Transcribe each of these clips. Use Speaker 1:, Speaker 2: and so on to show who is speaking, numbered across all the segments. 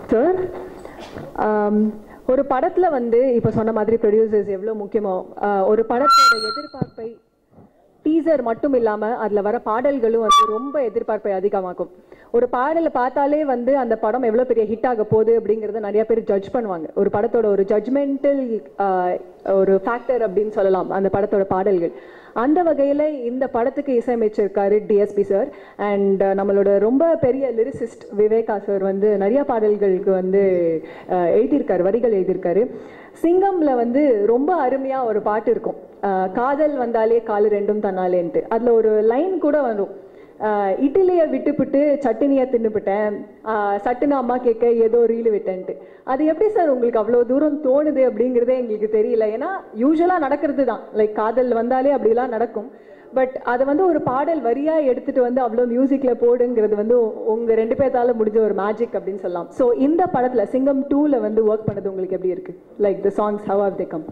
Speaker 1: sir ஒரு படத்துல வந்து இப்ப சொன்ன மாதிரி ப்ரொடியூசர்ஸ் எவ்வளவு முக்கியமோ ஆஹ் ஒரு படத்தோட எதிர்பார்ப்பை டீசர் மட்டும் இல்லாம அதுல வர பாடல்களும் வந்து ரொம்ப எதிர்பார்ப்பை அதிகமாக்கும் ஒரு பாடலை பார்த்தாலே வந்து அந்த படம் எவ்வளவு பெரிய ஹிட் ஆக போகுது அப்படிங்கறத நிறைய பேர் ஜட்ஜ் பண்ணுவாங்க ஒரு படத்தோட ஒரு ஜட்ஜ்மெண்டல் ஒரு ஃபேக்டர் அப்படின்னு சொல்லலாம் அந்த படத்தோட பாடல்கள் அந்த வகையில இந்த படத்துக்கு இசையமைச்சிருக்காரு டிஎஸ்பி சார் அண்ட் நம்மளோட ரொம்ப பெரிய லிரிசிஸ்ட் விவேகா சார் வந்து நிறைய பாடல்களுக்கு வந்து அஹ், எழுதியிருக்காரு வரிகள் எழுதியிருக்காரு சிங்கம்ல வந்து ரொம்ப அருமையா ஒரு பாட்டு இருக்கும் அஹ், காதல் வந்தாலே காலு ரெண்டும் தன்னாலேன்ட்டு அதுல ஒரு லைன் கூட வரும் ஆஹ் இட்லியை விட்டுப்புட்டு சட்டினியை தின்னுபிட்டேன் ஆஹ் சட்டுன்னு அம்மா கேட்க ஏதோ ரீல் விட்டேன்ட்டு அது எப்படி சார் உங்களுக்கு அவ்வளோ தூரம் தோணுது அப்படிங்கிறதே எங்களுக்கு தெரியல ஏன்னா யூஸ்வலாக நடக்கிறது தான் லைக் காதல் வந்தாலே அப்படிலாம் நடக்கும் பட் அதை வந்து ஒரு பாடல் வரியா எடுத்துட்டு வந்து அவ்வளோ மியூசிக்ல போடுங்கிறது வந்து உ- உங்க ரெண்டு பேர்த்தால முடிஞ்ச ஒரு மேஜிக் அப்படின்னு சொல்லலாம் ஸோ இந்த படத்துல சிங்கம் டூல வந்து ஒர்க் பண்ணது உங்களுக்கு எப்படி இருக்கு like the songs how how they come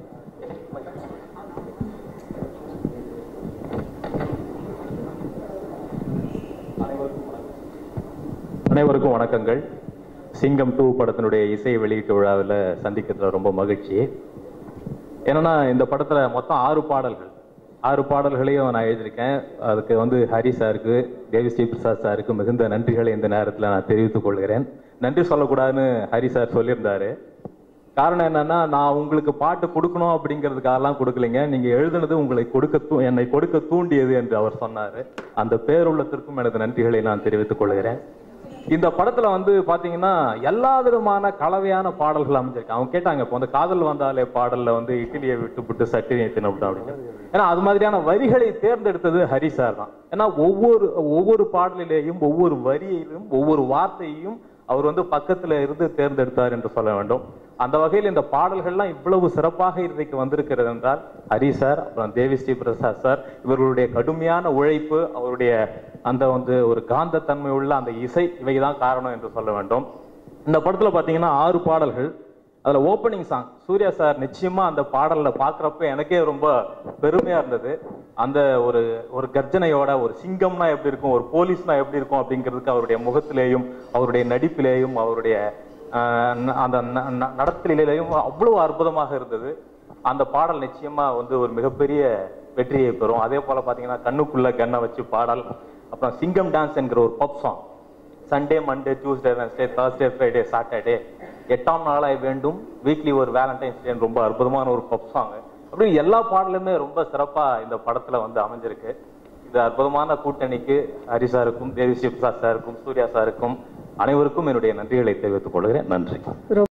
Speaker 2: அனைவருக்கும் வணக்கங்கள் சிங்கம் டூ படத்தினுடைய இசை வெளியீட்டு விழாவில் சந்திக்கிறதுல ரொம்ப மகிழ்ச்சி என்னன்னா இந்த படத்துல மொத்தம் ஆறு பாடல்கள் ஆறு பாடல்களையும் நான் எழுதியிருக்கேன் அதுக்கு வந்து ஹரி சாருக்கு தேவி ஸ்ரீ பிரசாத் சாருக்கு மிகுந்த நன்றிகளை இந்த நேரத்தில் நான் தெரிவித்துக் கொள்கிறேன் நன்றி சொல்லக்கூடாதுன்னு ஹரி சார் சொல்லியிருந்தாரு காரணம் என்னன்னா நான் உங்களுக்கு பாட்டு கொடுக்கணும் அப்படிங்கிறதுக்காகலாம் கொடுக்கலைங்க நீங்க எழுதுனது உங்களை கொடுக்க தூ- என்னை கொடுக்க தூண்டியது என்று அவர் சொன்னாரு அந்த பேருள்ளத்திற்கும் எனது நன்றிகளை நான் தெரிவித்துக் கொள்கிறேன் இந்த படத்துல வந்து பாத்தீங்கன்னா எல்லா விதமான கலவையான பாடல்கள் அமைஞ்சிருக்கு அவங்க கேட்டாங்க இப்போ வந்து காதல் வந்தாலே பாடல்ல வந்து இட்லியை விட்டுப்புட்டு சட்டினியை தின்னுவிட்டோம் அப்படின்னு ஏன்னா அது மாதிரியான வரிகளை தேர்ந்தெடுத்தது ஹரி சார் தான் ஏன்னா ஒவ்வொரு ஒவ்வொரு பாடலிலேயும் ஒவ்வொரு வரியிலும் ஒவ்வொரு வார்த்தையையும் அவர் வந்து பக்கத்துல இருந்து தேர்ந்தெடுத்தார் என்று சொல்ல வேண்டும் அந்த வகையில் இந்த பாடல்கள்லாம் இவ்வளவு சிறப்பாக இன்றைக்கு வந்திருக்கிறது என்றால் ஹரி சார் அப்புறம் தேவி ஸ்ரீ பிரசாத் சார் இவர்களுடைய கடுமையான உழைப்பு அவருடைய அந்த வந்து ஒரு காந்தத்தன்மை உள்ள அந்த இசை இவைதான் காரணம் என்று சொல்ல வேண்டும் இந்த படத்துல பாத்தீங்கன்னா ஆறு பாடல்கள் அதுல ஓப்பனிங் சாங் சூர்யா சார் நிச்சயமா அந்த பாடல்ல பாக்குறப்ப எனக்கே ரொம்ப பெருமையா இருந்தது அந்த ஒரு ஒரு கர்ஜனையோட ஒரு சிங்கம்னா எப்படி இருக்கும் ஒரு போலீஸ்னா எப்படி இருக்கும் அப்படிங்கிறதுக்கு அவருடைய முகத்திலேயும் அவருடைய நடிப்பிலேயும் அவருடைய ஆஹ், ந- அந்த ந- ந- நடத்தலிலேயும் அவ்வளவு அற்புதமாக இருந்தது அந்த பாடல் நிச்சயமா வந்து ஒரு மிகப்பெரிய வெற்றியை பெறும் அதே போல பாத்தீங்கன்னா கண்ணுக்குள்ள கண்ணை வச்சு பாடல் அப்புறம் சிங்கம் டான்ஸ் என்கிற ஒரு pub song Sunday Monday Tuesday Wednesday Thursday Friday Saturday எட்டாம் நாளாய் வேண்டும் வீக்லி ஒரு வேலண்டைன்ஸ் டே ரொம்ப அற்புதமான ஒரு பப் சாங் அப்படி எல்லா பாடலுமே ரொம்ப சிறப்பா இந்த படத்துல வந்து அமைஞ்சிருக்கு இந்த அற்புதமான கூட்டணிக்கு ஹரி சாருக்கும் தேவி ஸ்ரீ பிரசாத் சாருக்கும் சூர்யா சாருக்கும் அனைவருக்கும் என்னுடைய நன்றிகளை தெரிவித்துக் கொள்கிறேன் நன்றி